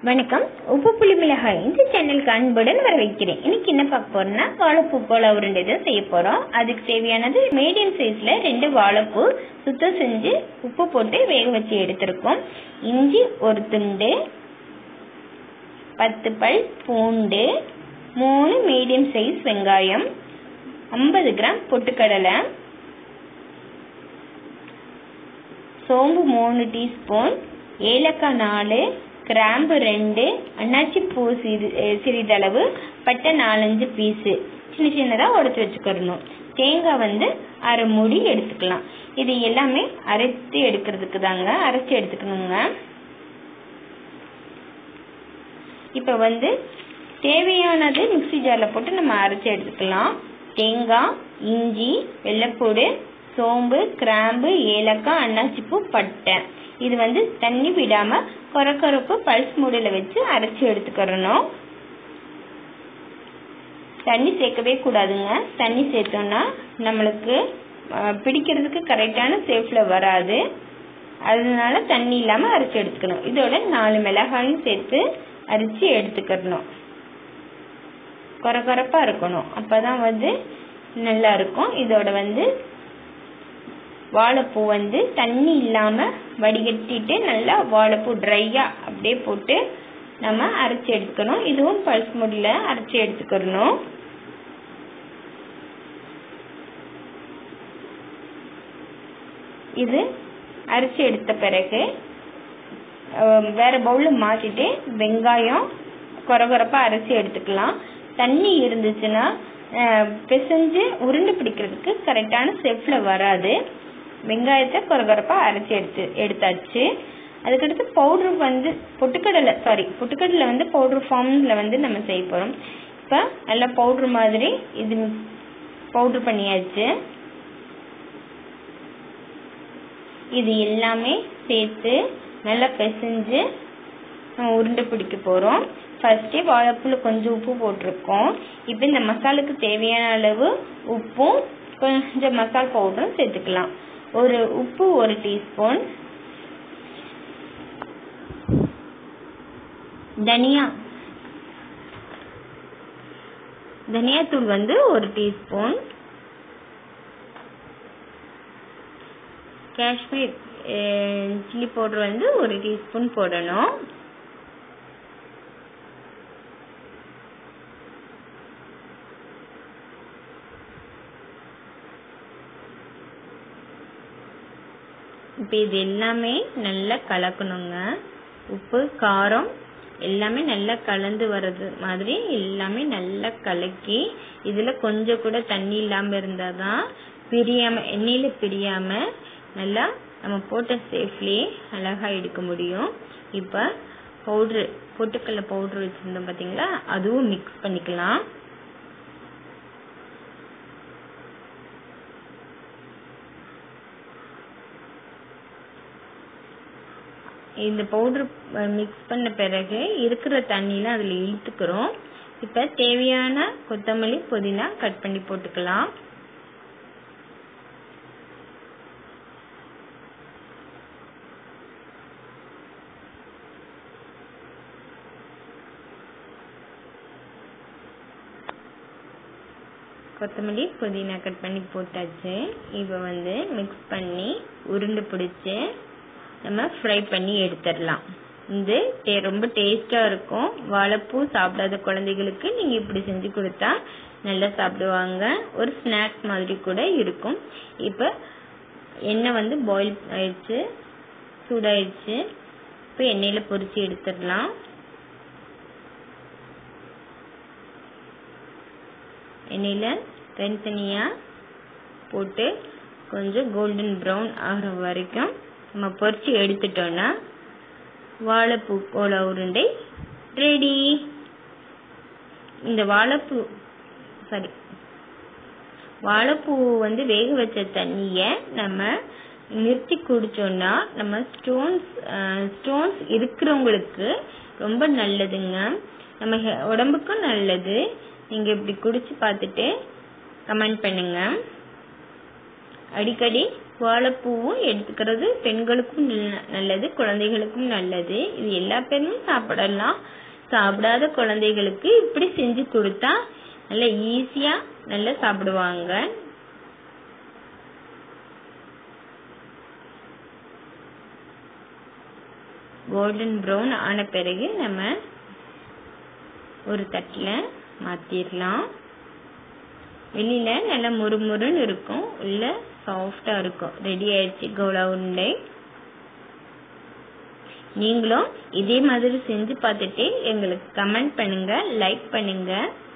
வணக்கம் உப்பு புளி மிளகாய் இந்த சேனலுக்கு அன்புடன் வரவேற்கிறேன் இன்னைக்கு என்ன பார்க்க போறோம்னா வாழைப்பூ போல உருண்டை தான் செய்ய போறோம் அதுக்கு தேவையானது மீடியம் சைஸ்ல ரெண்டு வாழைப்பூ சுத்தம் செஞ்சு உப்பு போட்டு வேக வச்சு எடுத்திருக்கோம் இஞ்சி ஒரு துண்டு பத்து பல் பூண்டு மூணு மீடியம் சைஸ் வெங்காயம் ஐம்பது கிராம் பொட்டுக்கடலை சோம்பு மூணு டீஸ்பூன் ஏலக்காய் நாலு கிராம்பு ரெண்டு அன்னாச்சி பூ சிறு சிறிதளவு பட்டை நாலஞ்சு பீஸு சின்ன சின்னதாக உடச்சி வச்சுக்கிறணும் தேங்காய் வந்து அரை மூடி எடுத்துக்கலாம் இது எல்லாமே அரைத்து எடுக்கிறதுக்கு தாங்க அரைச்சி எடுத்துக்கணுங்க இப்போ வந்து தேவையானது மிக்சி ஜாரில் போட்டு நம்ம அரைச்சி எடுத்துக்கலாம் தேங்காய் இஞ்சி வெள்ளைப்பூடு சோம்பு கிராம்பு ஏலக்காய் அன்னாச்சிப்பூ பட்டை இது வந்து தண்ணி விடாம கொரக்கொரப்பு பல்ஸ் மூடில வச்சு அரைச்சி எடுத்துக்கிறணும் தண்ணி சேர்க்கவே கூடாதுங்க தண்ணி சேர்த்தோம்னா நம்மளுக்கு பிடிக்கிறதுக்கு கரெக்டான சேஃப்ல வராது அதனால தண்ணி இல்லாம அரைச்சி எடுத்துக்கணும் இதோட நாலு மிளகாயும் சேர்த்து அரைச்சி எடுத்துக்கிறணும் கொரகொரப்பா இருக்கணும் அப்பதான் வந்து நல்லா இருக்கும் இதோட வந்து வாழைப்பூ வந்து தண்ணி இல்லாம வடிகட்டிட்டு நல்லா வாழைப்பூ ட்ரையா அப்படியே போட்டு நம்ம அரைச்சி எடுத்துக்கணும் இதுவும் பல்ஸ் முடியல அரைச்சி எடுத்துக்கணும் இது அரைச்சி எடுத்த பிறகு வேற பவுல்ல மாத்திட்டு வெங்காயம் கொரகொரப்பா அரைச்சி எடுத்துக்கலாம் தண்ணி இருந்துச்சுன்னா பிசைஞ்சு உருண்டை பிடிக்கிறதுக்கு கரெக்டான செஃப்ல வராது வெங்காயத்தை கொரகொரப்பா அரைச்சி எடுத்து எடுத்தாச்சு அதுக்கடுத்து பவுடர் வந்து பொட்டுக்கடலை சாரி பொட்டுக்கடலை வந்து பவுடர் ஃபார்ம்ல வந்து நம்ம செய்ய போறோம் இப்போ நல்லா பவுடர் மாதிரி இது பவுடர் பண்ணியாச்சு இது எல்லாமே சேர்த்து நல்லா பிசைஞ்சு உருண்டை பிடிக்க போறோம் ஃபர்ஸ்டே வாழைப்பூல கொஞ்சம் உப்பு போட்டிருக்கோம் இப்போ இந்த மசாலுக்கு தேவையான அளவு உப்பும் கொஞ்சம் மசால் பவுடரும் சேர்த்துக்கலாம் ஒரு உப்பு ஒரு டீஸ்பூன் தனியா தனியாத்தூள் வந்து ஒரு டீஸ்பூன் காஷ்மீர் சில்லி பவுடர் வந்து ஒரு டீஸ்பூன் போடணும் இப்போ இது எல்லாமே நல்லா கலக்கணுங்க உப்பு காரம் எல்லாமே நல்லா கலந்து வர்றது மாதிரி எல்லாமே நல்லா கலக்கி இதுல கொஞ்சம் கூட தண்ணி இல்லாம இருந்தாதான் பிரியாம எண்ணெயில பிரியாம நல்லா நம்ம போட்ட சேஃப்லயே அழகா எடுக்க முடியும் இப்ப பவுடர் பொட்டுக்கடலை பவுடர் வச்சிருந்தோம் பாத்தீங்களா அதுவும் மிக்ஸ் பண்ணிக்கலாம் இந்த பவுடர் மிக்ஸ் பண்ண பிறகு இருக்கிற தண்ணியில அதுல இழுத்துக்கிறோம் இப்ப தேவையான கொத்தமல்லி புதினா கட் பண்ணி போட்டுக்கலாம் கொத்தமல்லி புதினா கட் பண்ணி போட்டாச்சு இப்போ வந்து மிக்ஸ் பண்ணி உருண்டை பிடிச்சி நம்ம ஃப்ரை பண்ணி எடுத்துடலாம் இது ரொம்ப டேஸ்டா இருக்கும் வாழைப்பூ சாப்பிடாத குழந்தைகளுக்கு நீங்க இப்படி செஞ்சு கொடுத்தா நல்லா சாப்பிடுவாங்க ஒரு ஸ்நாக் மாதிரி கூட இருக்கும் இப்ப எண்ணெய் வந்து பாயில் ஆயிடுச்சு சூடாயிடுச்சு இப்போ எண்ணெயில பொரிச்சு எடுத்துடலாம் எண்ணெயில தனித்தனியா போட்டு கொஞ்சம் கோல்டன் ப்ரௌன் ஆகிற வரைக்கும் நம்ம பொரிச்சு எடுத்துட்டோம்னா வாழைப்பூ கோலா உருண்டை ரெடி இந்த வாழைப்பூ சாரி வாழைப்பூ வந்து வேக வச்ச தண்ணிய நம்ம நிறுத்தி குடிச்சோம்னா நம்ம ஸ்டோன்ஸ் ஸ்டோன்ஸ் இருக்கிறவங்களுக்கு ரொம்ப நல்லதுங்க நம்ம உடம்புக்கும் நல்லது நீங்க இப்படி குடிச்சு பார்த்துட்டு கமெண்ட் பண்ணுங்க அடிக்கடி வாழைப்பூவும் எடுத்துக்கிறது பெண்களுக்கும் நல்ல- நல்லது குழந்தைகளுக்கும் நல்லது இது எல்லா பெண்ணும் சாப்பிடலாம் சாப்பிடாத குழந்தைகளுக்கு இப்படி செஞ்சு கொடுத்தா நல்லா ஈஸியா நல்லா சாப்பிடுவாங்க கோல்டன் ப்ரௌன் ஆன பிறகு நம்ம ஒரு தட்டுல மாத்திரலாம் வெளியில நல்லா முறுமுறுன்னு இருக்கும் உள்ள சாஃப்டா இருக்கும் ரெடி ஆயிடுச்சு கோலா உருண்டை நீங்களும் இதே மாதிரி செஞ்சு பார்த்துட்டு எங்களுக்கு கமெண்ட் பண்ணுங்க லைக் பண்ணுங்க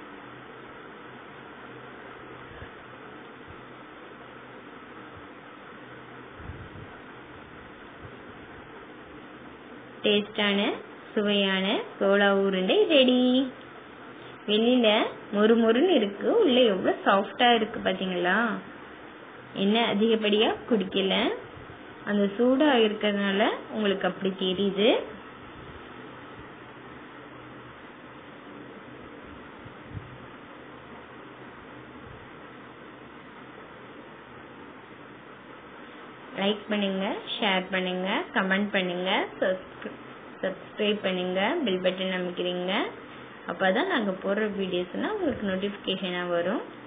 டேஸ்டான சுவையான கோலா உருண்டை ரெடி வெளியில மொறுமொறுன்னு இருக்கு உள்ள எவ்வளவு சாஃப்டா இருக்கு பாத்தீங்களா என்ன அதிகப்படியா குடிக்கல அந்த சூடா இருக்கிறதுனால உங்களுக்கு அப்படி தெரியுது லைக் பண்ணுங்க ஷேர் பண்ணுங்க கமெண்ட் பண்ணுங்க சப்ஸ்கிரைப் பண்ணுங்க பெல் பட்டன் அமைக்கிறீங்க அப்பதான் நாங்க போடுற வீடியோஸ்னா உங்களுக்கு நோட்டிபிகேஷனா வரும்